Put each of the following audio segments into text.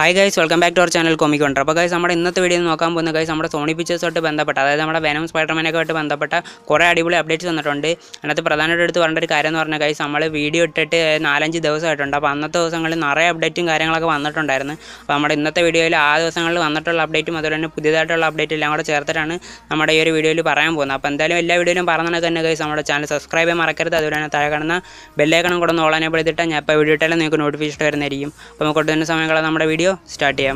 hi guys welcome back to our channel comic wonder അപ്പോൾ guys നമ്മുടെ ഇന്നത്തെ video നോക്കാൻ പോകുന്ന ഗൈസ് നമ്മുടെ സോണി പിക്ചേഴ്സുമായിട്ട് ബന്ധപ്പെട്ട അതായത് നമ്മുടെ വെനം സ്പൈഡർമാനൊക്കെ ആയിട്ട് ബന്ധപ്പെട്ട കുറേ അടിപൊളി അപ്ഡേറ്റ്സ് വന്നിട്ടുണ്ട് അതിനകത്ത് പ്രധാനമായിട്ട് എടുത്ത് പറയേണ്ട ഒരു കാര്യം എന്ന് പറഞ്ഞാൽ ഗൈസ് നമ്മൾ വീഡിയോ ഇട്ടിട്ട് നാലഞ്ച് ദിവസമായിട്ടുണ്ട് അപ്പോൾ അന്നത്തെ ദിവസങ്ങളിൽ നിറയെ അപ്ഡേറ്റും കാര്യങ്ങളൊക്കെ വന്നിട്ടുണ്ടായിരുന്നു അപ്പോൾ നമ്മുടെ ഇന്നത്തെ വീഡിയോയിൽ ആ ദിവസങ്ങളിൽ വന്നിട്ടുള്ള അപ്ഡേറ്റും അതുപോലെ തന്നെ പുതിയതായിട്ടുള്ള അപ്ഡേറ്റ് എല്ലാം കൂടെ ചേർത്തിട്ടാണ് നമ്മുടെ ഈ ഒരു വീഡിയോയിൽ പറയാൻ പോകുന്നത് അപ്പോൾ എന്തായാലും എല്ലാ വീഡിയോയിലും പറഞ്ഞത് തന്നെ ഗൈസ് നമ്മുടെ ചാനൽ സബ്സ്ക്രൈബ് ചെയ്യാൻ മറക്കരുത് അതുപോലെ തന്നെ താഴെ കാണുന്ന ബെല്ലേക്കണം കൂടെ ഒന്ന് ഓളാനെ പെടുത്തിട്ട് ഞാൻ ഇപ്പോൾ വീഡിയോ ഇട്ടാലും നിങ്ങൾക്ക് നോട്ടിഫിക്കേഷൻ വരുന്നതായിരിക്കും അപ്പോൾ നമുക്ക് ഒട്ടുതന്നെ സമയങ്ങളെ നമ്മുടെ വീഡിയോ സ്റ്റാർട്ട് ചെയ്യാം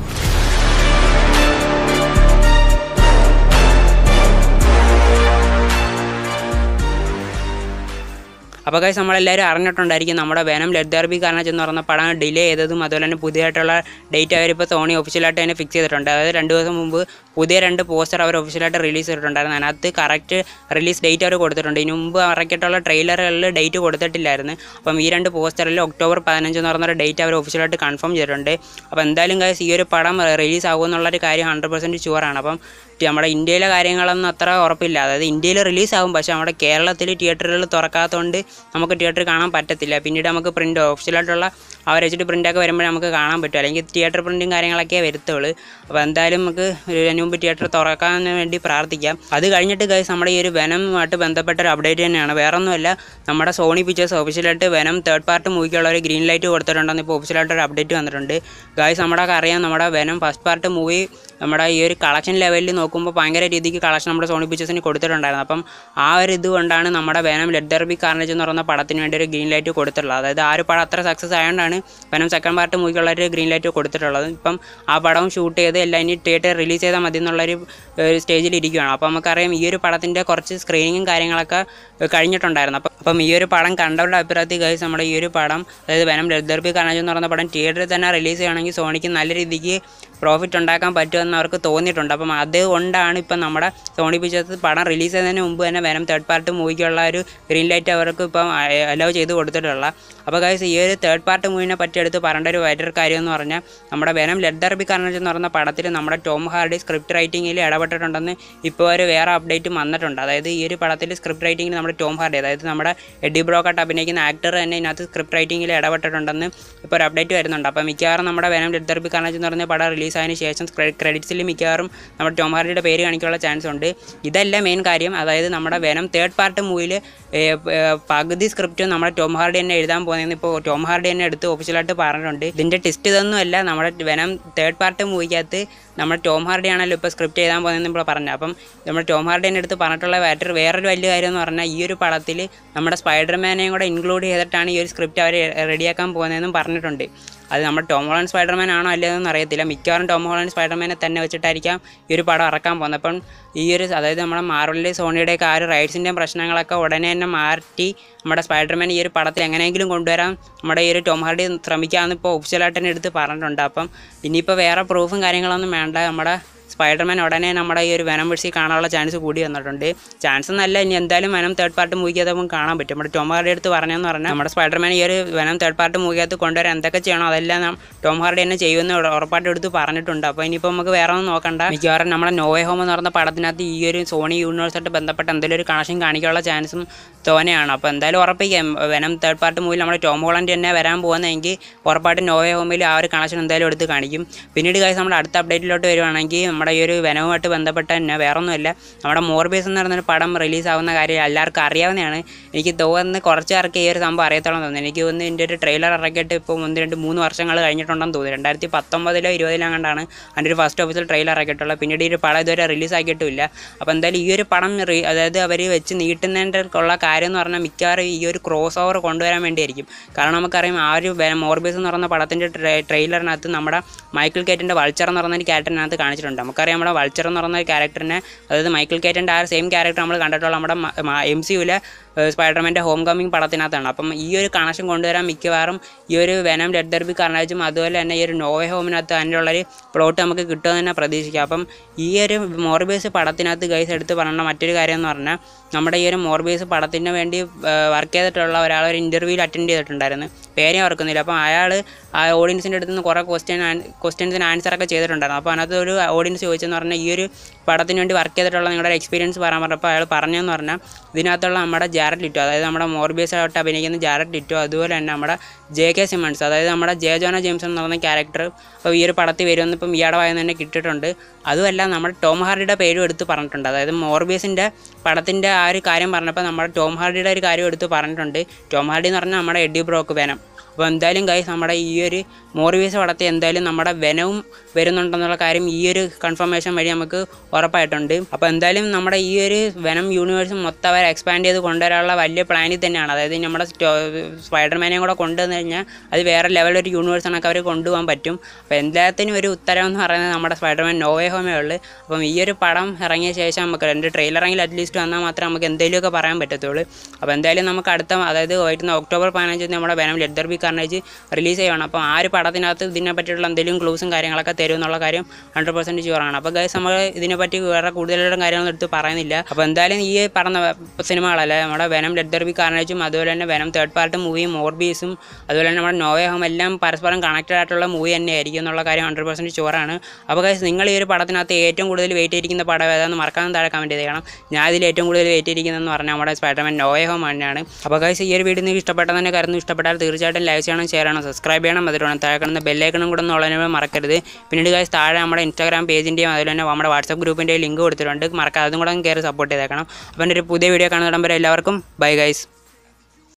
അപ്പോൾ ഗൈസ് നമ്മളെല്ലാവരും അറിഞ്ഞിട്ടുണ്ടായിരിക്കും നമ്മുടെ വെനം ലെഡ് ദർബി കാരണം എന്ന് പറഞ്ഞ പടം ഡിലേ ചെയ്തതും അതുപോലെ തന്നെ പുതിയതായിട്ടുള്ള ഡേറ്റ് അവരിപ്പോൾ സോണി ഒഫീഷ്യലായിട്ട് തന്നെ ഫിക്സ് ചെയ്തിട്ടുണ്ട് അതായത് രണ്ട് ദിവസം മുമ്പ് പുതിയ രണ്ട് പോസ്റ്റർ അവർ ഒഫീഷ്യലായിട്ട് റിലീസ് ചെയ്തിട്ടുണ്ടായിരുന്നു അതിനകത്ത് കറക്റ്റ് റിലീസ് ഡേറ്റ് അവർ കൊടുത്തിട്ടുണ്ട് ഇതിന് മുമ്പ് ഇറക്കിയിട്ടുള്ള ട്രെയിലറുകളിൽ ഡേറ്റ് കൊടുത്തിട്ടില്ലായിരുന്നു അപ്പം ഈ രണ്ട് പോസ്റ്ററിൽ ഒക്ടോബർ പതിനഞ്ച് എന്ന് പറഞ്ഞൊരു ഡേറ്റ് അവർ ഒഫീഷ്യലായിട്ട് കൺഫേം ചെയ്തിട്ടുണ്ട് അപ്പോൾ എന്തായാലും ഗൈസ് ഈ ഒരു പടം റിലീസ് ആകുമെന്നുള്ളൊരു കാര്യം ഹൺഡ്രഡ് പെർസെൻറ്റ് ഷുവറാണ് അപ്പം നമ്മുടെ ഇന്ത്യയിലെ കാര്യങ്ങളൊന്നും അത്ര ഉറപ്പില്ല അതായത് ഇന്ത്യയിൽ റിലീസാകും പക്ഷേ നമ്മുടെ കേരളത്തിൽ തിയേറ്ററുകൾ തുറക്കാത്തതുകൊണ്ട് നമുക്ക് തിയേറ്ററിൽ കാണാൻ പറ്റത്തില്ല പിന്നീട് നമുക്ക് പ്രിൻ്റ് ഓഫീഷ്യലായിട്ടുള്ള അവർ വെച്ചിട്ട് പ്രിൻ്റൊക്കെ വരുമ്പോൾ നമുക്ക് കാണാൻ പറ്റും അല്ലെങ്കിൽ തിയേറ്റർ പ്രിൻറ്റും കാര്യങ്ങളൊക്കെ വരുത്തുള്ളൂ അപ്പോൾ എന്തായാലും നമുക്ക് അതിന് മുമ്പ് തിയേറ്റർ തുറക്കാൻ വേണ്ടി പ്രാർത്ഥിക്കാം അത് കഴിഞ്ഞിട്ട് ഗൈസ് നമ്മുടെ ഈ ഒരു വെനമായിട്ട് ബന്ധപ്പെട്ട ഒരു അപ്ഡേറ്റ് തന്നെയാണ് വേറെ ഒന്നുമല്ല നമ്മുടെ സോണി പിക്ചേഴ്സ് ഒഫീഷ്യലായിട്ട് വെനം തേർഡ് പാർട്ട് മൂവിക്കുള്ള ഒരു ഗ്രീൻ ലൈറ്റ് കൊടുത്തിട്ടുണ്ടെന്ന് ഇപ്പോൾ ഒഫീഷ്യലായിട്ട് ഒരു അപ്ഡേറ്റ് വന്നിട്ടുണ്ട് ഗൈസ് നമ്മുടെ അറിയാം നമ്മുടെ വെനം ഫസ്റ്റ് പാർട്ട് മൂവി നമ്മുടെ ഈ ഒരു കളക്ഷൻ ലെവലിൽ നോക്കുമ്പോൾ ഭയങ്കര രീതിക്ക് കളക്ഷൻ നമ്മുടെ സോണി പിക്ചേഴ്സിന് കൊടുത്തിട്ടുണ്ടായിരുന്നു അപ്പം ആ ഒരു ഇത് കൊണ്ടാണ് നമ്മുടെ വേനം ലെഡ് ദർബി കാർണേജ് എന്ന് പറയുന്ന പടത്തിന് വേണ്ടി ഒരു ഗ്രീൻ ലൈറ്റ് കൊടുത്തിട്ടുള്ളത് അതായത് ആ ഒരു പടം അത്ര സക്സസ് ആയതുകൊണ്ടാണ് വെനം സെക്കൻഡ് പാർട്ട് മൂവിക്കുള്ള ഒരു ഗ്രീൻ ലൈറ്റ് കൊടുത്തിട്ടുള്ളത് ഇപ്പം ആ പടം ഷൂട്ട് ചെയ്ത് എല്ലാം ഇനി തിയേറ്റർ റിലീസ് ചെയ്താൽ മതി എന്നുള്ളൊരു ഒരു സ്റ്റേജിൽ ഇരിക്കുകയാണ് അപ്പോൾ നമുക്കറിയാം ഈ ഒരു പടത്തിൻ്റെ കുറച്ച് സ്ക്രീനിങ്ങും കാര്യങ്ങളൊക്കെ കഴിഞ്ഞിട്ടുണ്ടായിരുന്നു അപ്പം അപ്പം ഈ ഒരു പടം കണ്ടവരുടെ അഭിപ്രായത്തിൽ കഴിച്ച് നമ്മുടെ ഈ ഒരു പടം അതായത് വെനം ലെഡ് ദർബി കാർണേജ് എന്ന് പറയുന്ന പടം തിയേറ്ററിൽ തന്നെ റിലീസ് ചെയ്യുകയാണെങ്കിൽ സോണിക്ക് നല്ല രീതിക്ക് പ്രോഫിറ്റ് ഉണ്ടാക്കാൻ പറ്റുമെന്ന് അവർക്ക് തോന്നിയിട്ടുണ്ട് അപ്പം അതുകൊണ്ടാണ് ഇപ്പം നമ്മുടെ സോണി പിക്ചേഴ്സ് പടം റിലീസ് ചെയ്യുന്നതിന് മുമ്പ് തന്നെ വെനം തേർഡ് പാർട്ട് മൂവിക്കുള്ള ഒരു ഗ്രീൻ ലൈറ്റ് അവർക്ക് ഇപ്പം അലോ ചെയ്ത് കൊടുത്തിട്ടുള്ള അപ്പോൾ ഗൈസ് ഈ ഒരു തേർഡ് പാർട്ട് മൂവിനെ പറ്റി എടുത്ത് പറയേണ്ട ഒരു വേറൊരു കാര്യം എന്ന് പറഞ്ഞാൽ നമ്മുടെ വെനം ലെഡ് ദർബി കാർണേജ് എന്ന് പറയുന്ന പടത്തിൽ നമ്മുടെ ടോം ഹാർഡി സ്ക്രിപ്റ്റ് റൈറ്റിങ്ങിൽ ഇടപെട്ടിട്ടുണ്ടെന്ന് ഇപ്പോൾ ഒരു വേറെ അപ്ഡേറ്റ് വന്നിട്ടുണ്ട് അതായത് ഈ ഒരു പടത്തിൽ സ്ക്രിപ്റ്റ് റൈറ്റിങ്ങിൽ നമ്മുടെ ടോം ഹാർഡി അതായത് നമ്മുടെ എഡി ബ്രോക്കാട്ട് അഭിനയിക്കുന്ന ആക്ടർ തന്നെ ഇതിനകത്ത് സ്ക്രിപ്റ്റ് റൈറ്റിങ്ങിൽ ഇടപെട്ടിട്ടുണ്ടെന്ന് ഇപ്പോൾ ഒരു അപ്ഡേറ്റ് വരുന്നുണ്ട് അപ്പോൾ മിക്കവാറും നമ്മുടെ വെനം ലെഡ് ദർബി കാർണേജ് എന്ന് പറഞ്ഞ പടം റിലീസായതിനു ശേഷം ക്രെഡിറ്റ്സിൽ മിക്കവാറും നമ്മുടെ ടോം ഹാർഡിയുടെ പേര് കാണിക്കാനുള്ള ചാൻസ് ഉണ്ട് ഇതല്ല മെയിൻ കാര്യം അതായത് നമ്മുടെ വെനം തേർഡ് പാർട്ട് മൂവിയിൽ പകുതി സ്ക്രിപ്റ്റ് നമ്മുടെ ടോം ഹാർഡി തന്നെ എഴുതാൻ പോകുന്നതെന്ന് ഇപ്പോൾ ടോം ഹാർഡി തന്നെ എടുത്ത് ഒഫീഷ്യലായിട്ട് പറഞ്ഞിട്ടുണ്ട് ഇതിൻ്റെ ടെസ്റ്റ് ഇതൊന്നുമല്ല നമ്മുടെ വെനം തേർഡ് പാർട്ട് മൂവിക്കകത്ത് നമ്മുടെ ടോം ഹാർഡി ആണല്ലോ ഇപ്പോൾ സ്ക്രിപ്റ്റ് എഴുതാൻ പോകുന്നതെന്ന് ഇപ്പോൾ പറഞ്ഞത് അപ്പം നമ്മുടെ ടോം ഹാർഡി തന്നെ എടുത്ത് പറഞ്ഞിട്ടുള്ള വേറൊരു വേറൊരു വലിയ കാര്യം എന്ന് പറഞ്ഞാൽ ഈ ഒരു പടത്തിൽ നമ്മുടെ സ്പൈഡർമാനെയും കൂടെ ഇൻക്ലൂഡ് ചെയ്തിട്ടാണ് ഈ ഒരു സ്ക്രിപ്റ്റ് അവർ റെഡിയാക്കാൻ പോകുന്നതെന്നും പറഞ്ഞിട്ടുണ്ട് അത് നമ്മുടെ ടോം ഹോളൻഡ് സ്പൈഡർമാൻ ആണോ അല്ലയെന്നൊന്നും അറിയത്തില്ല മിക്കവാറും ടോം ഹോളൻഡ് സ്പൈഡർമാനെ തന്നെ വെച്ചിട്ടായിരിക്കാം ഈ ഒരു പടം ഇറക്കാൻ പോകുന്നത് അപ്പം ഈ ഒരു അതായത് നമ്മുടെ മാർവലിൻ്റെ സോണിയുടെയൊക്കെ ആ ഒരു റൈറ്റ്സിൻ്റെയും പ്രശ്നങ്ങളൊക്കെ ഉടനെ തന്നെ മാറ്റി നമ്മുടെ സ്പൈഡർമാൻ ഈ ഒരു പടത്തിൽ എങ്ങനെയെങ്കിലും കൊണ്ടുവരാൻ നമ്മുടെ ഈ ഒരു ടോം ഹാർഡി ശ്രമിക്കാമെന്ന് ഇപ്പോൾ ഒഫീഷ്യലായിട്ട് തന്നെ എടുത്ത് പറഞ്ഞിട്ടുണ്ട് അപ്പം ഇനിയിപ്പോൾ വേറെ പ്രൂഫും കാര്യങ്ങളൊന്നും വേണ്ട നമ്മുടെ സ്പൈഡർമാൻ ഉടനെ നമ്മുടെ ഈ ഒരു വെനം വിഴ്സി കാണാനുള്ള ചാൻസ് കൂടി വന്നിട്ടുണ്ട് ചാൻസ് എന്നല്ല ഇനി എന്തായാലും വെനം തേർഡ് പാർട്ട് മൂവിക്കകത്ത് നമുക്ക് കാണാൻ പറ്റും നമ്മുടെ ടോം ഹാർഡി അടുത്ത് പറഞ്ഞതെന്ന് പറഞ്ഞാൽ നമ്മുടെ സ്പൈഡർമാൻ ഈ ഒരു വെനം തേർഡ് പാർട്ട് മൂവിക്കകത്ത് കൊണ്ടുവരാൻ എന്തൊക്കെ ചെയ്യണോ അതെല്ലാം നാം ടോം ഹാർഡി തന്നെ ചെയ്യുമെന്ന് ഉറപ്പായിട്ട് എടുത്ത് പറഞ്ഞിട്ടുണ്ട് അപ്പോൾ ഇനിയിപ്പോൾ നമുക്ക് വേറെ ഒന്നും നോക്കണ്ട മിക്കവാറും നമ്മുടെ നോവേ ഹോം എന്ന് പറഞ്ഞ പടത്തിനകത്ത് ഈ ഒരു സോണി യൂണിവേഴ്സായിട്ട് ബന്ധപ്പെട്ട എന്തെങ്കിലും ഒരു കണക്ഷൻ കാണിക്കാനുള്ള ചാൻസും തോനെയാണ് അപ്പോൾ എന്തായാലും ഉറപ്പിക്കാം വെനം തേർഡ് പാർട്ട് മൂവിൽ നമ്മുടെ ടോം ഹോളൻഡ് തന്നെ വരാൻ പോകുന്നതെങ്കിൽ ഉറപ്പായിട്ടും നോവേ ഹോമിൽ ആ ഒരു കണക്ഷൻ എന്തായാലും എടുത്ത് കാണിക്കും പിന്നീട് കാര്യം നമ്മുടെ അടുത്ത അപ്ഡേറ്റിലോട്ട് വരുവാണെങ്കിൽ നമ്മുടെ ഈ ഒരു വെനവുമായിട്ട് ബന്ധപ്പെട്ട തന്നെ വേറെ ഒന്നുമില്ല നമ്മുടെ മോർബേസ് എന്ന് പറയുന്നൊരു പടം റിലീസ് ആവുന്ന കാര്യം എല്ലാവർക്കും അറിയാവുന്നതാണ് എനിക്ക് തോന്നുന്നത് കുറച്ച് പേർക്ക് ഈ ഒരു സംഭവം അറിയത്തോളം തോന്നുന്നു എനിക്ക് തോന്നുന്നു ഇതിൻ്റെ ഒരു ട്രെയിലർ ഇറക്കിയിട്ട് ഇപ്പോൾ ഒന്ന് രണ്ട് മൂന്ന് വർഷങ്ങൾ കഴിഞ്ഞിട്ടുണ്ടെന്ന് തോന്നുന്നു രണ്ടായിരത്തി പത്തൊമ്പതിലോ ഇരുപതിലോ കണ്ടാണ് അതിൻ്റെ ഒരു ഫസ്റ്റ് ഓഫീസിൽ ട്രെയിലർ ഇറക്കിയിട്ടുള്ളത് പിന്നീട് ഈ ഒരു പടം ഇതുവരെ റിലീസ് ആക്കിയിട്ടുമില്ല അപ്പോൾ എന്തായാലും ഈ ഒരു പടം റീ അതായത് അവർ വെച്ച് നീട്ടുന്നതിൻ്റെ ഉള്ള കാര്യം എന്ന് പറഞ്ഞാൽ മിക്കവാറും ഈ ഒരു ക്രോസ് ഓവർ കൊണ്ടുവരാൻ വേണ്ടിയായിരിക്കും കാരണം നമുക്കറിയാം ആ ഒരു മോർബേസ് എന്ന് പറയുന്ന പടത്തിൻ്റെ ട്രെയിലറിനകത്ത് നമ്മുടെ മൈക്കിൾ കേറ്റിൻ്റെ വൾച്ചർ എന്ന് പറയുന്ന ഒരു ക്യാരക്ടറിനകത്ത് കാണിച്ചിട്ടുണ്ട് നമുക്കറിയാം നമ്മുടെ വൾച്ചർ എന്ന് പറയുന്ന ഒരു ക്യാരക്ടറിനെ അതായത് മൈക്കിൾ കേറ്റിൻ്റെ ആ സെയിം ക്യാരക്ടർ നമ്മൾ കണ്ടിട്ടുള്ള നമ്മുടെ എം സി യുവിലെ സ്പൈഡർമാൻ്റെ ഹോം കമ്മിങ് പടത്തിനകത്താണ് അപ്പം ഈ ഒരു കണക്ഷൻ കൊണ്ടുവരാൻ മിക്കവാറും ഈ ഒരു വെനം ഡെഡ് ദർബി കാർണേജും അതുപോലെ തന്നെ ഈ ഒരു നോവേ ഹോമിനകത്ത് അതിൻ്റെയുള്ളൊരു പ്ലോട്ട് നമുക്ക് കിട്ടുമെന്ന് തന്നെ പ്രതീക്ഷിക്കാം അപ്പം ഈ ഒരു മോർബേസ് പടത്തിനകത്ത് ഗൈസ് എടുത്ത് പറയേണ്ട മറ്റൊരു കാര്യം എന്ന് പറഞ്ഞാൽ നമ്മുടെ ഈ ഒരു മോർബേസ് പടത്തിന് വേണ്ടി വർക്ക് ചെയ്തിട്ടുള്ള ഒരാൾ ഒരു ഇൻ്റർവ്യൂവിൽ അറ്റൻഡ് ചെയ്തിട്ടുണ്ടായിരുന്നു പേരെ ഓർക്കുന്നില്ല അപ്പം അയാൾ ആ ഓഡിയൻസിൻ്റെ അടുത്ത് നിന്ന് കുറേ ക്വസ്റ്റ്യൻ ക്വസ്റ്റ്യൻസിന് ആൻസറൊക്കെ ചെയ്തിട്ടുണ്ടായിരുന്നു അപ്പോൾ അതിനകത്ത് ഒരു ഓഡിയൻസ് ചോദിച്ചെന്ന് പറഞ്ഞാൽ ഈ ഒരു പടത്തിന് വേണ്ടി വർക്ക് ചെയ്തിട്ടുള്ള നിങ്ങളുടെ എക്സ്പീരിയൻസ് പറയാൻ പറഞ്ഞപ്പോൾ അയാൾ പറഞ്ഞതെന്ന് പറഞ്ഞാൽ ഇതിനകത്തുള്ള നമ്മുടെ ജാരറ്റ് ലിറ്റോ അതായത് നമ്മുടെ മോർബിയസ് ആയിട്ട് അഭിനയിക്കുന്ന ജാരറ്റ് ലിറ്റോ അതുപോലെ തന്നെ നമ്മുടെ ജെ കെ സിമൺസ് അതായത് നമ്മുടെ ജെ ജോന ജെയിംസ് എന്ന് പറയുന്ന ക്യാരക്ടർ അപ്പോൾ ഈ ഒരു പടത്തിൽ വരുമെന്ന് ഇപ്പം ഇയാടെ വായന തന്നെ കിട്ടിയിട്ടുണ്ട് അതുമല്ല നമ്മുടെ ടോം ഹാർഡിയുടെ പേരും എടുത്ത് പറഞ്ഞിട്ടുണ്ട് അതായത് മോർബിയസിൻ്റെ പടത്തിൻ്റെ ആ ഒരു കാര്യം പറഞ്ഞപ്പോൾ നമ്മുടെ ടോം ഹാർഡിയുടെ ഒരു കാര്യം എടുത്ത് പറഞ്ഞിട്ടുണ്ട് ടോം ഹാർഡി എന്ന് പറഞ്ഞാൽ നമ്മുടെ എഡി ബ്രോക്ക് വേനം അപ്പോൾ എന്തായാലും ഗൈസ് നമ്മുടെ ഈ ഒരു മോർവീസ് പടത്തിൽ എന്തായാലും നമ്മുടെ വെനവും വരുന്നുണ്ടെന്നുള്ള കാര്യം ഈ ഒരു കൺഫർമേഷൻ വഴി നമുക്ക് ഉറപ്പായിട്ടുണ്ട് അപ്പോൾ എന്തായാലും നമ്മുടെ ഈ ഒരു വെനം യൂണിവേഴ്സ് മൊത്തം അവർ എക്സ്പാൻഡ് ചെയ്ത് കൊണ്ടുവരാനുള്ള വലിയ പ്ലാനിൽ തന്നെയാണ് അതായത് നമ്മുടെ സ്പൈഡർമാനെയും കൂടെ കൊണ്ടുവന്നു കഴിഞ്ഞാൽ അത് വേറെ ലെവൽ ഒരു യൂണിവേഴ്സിനൊക്കെ അവർ കൊണ്ടുപോകാൻ പറ്റും അപ്പോൾ എല്ലാത്തിനും ഒരു ഉത്തരം എന്ന് പറയുന്നത് നമ്മുടെ സ്പൈഡർമാൻ നോവേ ഹോമേ ഉള്ളൂ അപ്പം ഈ ഒരു പടം ഇറങ്ങിയ ശേഷം നമുക്ക് രണ്ട് ട്രെയിലറെങ്കിലും അറ്റ്ലീസ്റ്റ് വന്നാൽ മാത്രമേ നമുക്ക് എന്തെങ്കിലുമൊക്കെ പറയാൻ പറ്റത്തുള്ളൂ അപ്പോൾ എന്തായാലും നമുക്ക് അടുത്ത അതായത് വരുന്ന ഒക്ടോബർ പതിനഞ്ചിന് നമ്മുടെ Venom let there be Carnage release ചെയ്യണം അപ്പോൾ ആ ഒരു പടത്തിനകത്ത് ഇതിനെ പറ്റിയുള്ള എന്തെങ്കിലും ക്ലൂസും കാര്യങ്ങളൊക്കെ തരും എന്നുള്ള കാര്യം ഹൺഡ്രഡ് പെർസെൻറ്റ് ഷുവറാണ് അപ്പോൾ ഗൈസ് നമ്മൾ ഇതിനെപ്പറ്റി വേറെ കൂടുതലുള്ള കാര്യങ്ങളൊന്നും എടുത്ത് പറയുന്നില്ല അപ്പോൾ എന്തായാലും ഈ പറഞ്ഞ സിനിമകളല്ലേ നമ്മുടെ വെനം ലെറ്റർ ബി കാർണേജും അതുപോലെ തന്നെ വെനം തേർഡ് പാർട്ട് മൂവിയും മോർബീസും അതുപോലെ തന്നെ നമ്മുടെ നോവേ ഹോം എല്ലാം പരസ്പരം കണക്റ്റഡ് ആയിട്ടുള്ള മൂവി തന്നെയായിരിക്കും എന്നുള്ള കാര്യം ഹൺഡ്രഡ് പെർസെൻറ്റ് ഷുവറാണ് അപ്പോൾ ഗൈസ് നിങ്ങൾ ഈ ഒരു പടത്തിനകത്ത് ഏറ്റവും കൂടുതൽ വെയിറ്റ് ചെയ്തിരിക്കുന്ന പടം ഏതാണെന്ന് മറക്കാതെ താഴെ കമൻറ്റ് ചെയ്യണം ഞാൻ ഇതിൽ ഏറ്റവും കൂടുതൽ വെയിറ്റ് ചെയ്തിരിക്കുന്നതെന്ന് പറഞ്ഞാൽ നമ്മുടെ സ്പൈഡർമാൻ നോവേ ഹോം തന്നെയാണ് അപ്പോൾ ഗൈസ് ഈ ഒരു വീഡിയോ നിങ്ങൾക്ക് ഇഷ്ടപ്പെട്ടെന്ന് തന്നെ കരുതുന്നു ഇഷ്ടപ്പെട്ടാൽ തീർച്ചയായിട്ടും ലൈക്ക് ചെയ്യണം ഷെയർ ചെയ്യണം സബ്സ്ക്രൈബ് ചെയ്യണം അതിൽ വേണം താഴെ കിടന്ന ബെല്ലൈക്കണും കൂടെ ഒന്നുള്ളതിനെ മറക്കരുത് പിന്നീട് ഗൈസ് താഴെ നമ്മുടെ ഇൻസ്റ്റാഗ്രാം പേജിൻ്റെയും അതുപോലെ തന്നെ നമ്മുടെ വാട്സപ്പ് ഗ്രൂപ്പിൻ്റെയും ലിങ്ക് കൊടുത്തിട്ടുണ്ട് മറക്കാതെ അതും കൂടെ ഒന്ന് കയറി സപ്പോർട്ട് ചെയ്തേക്കണം അപ്പോൾ എൻ്റെ ഒരു പുതിയ വീഡിയോ കാണുന്നിടം വരെ എല്ലാവർക്കും ബൈ ഗൈസ്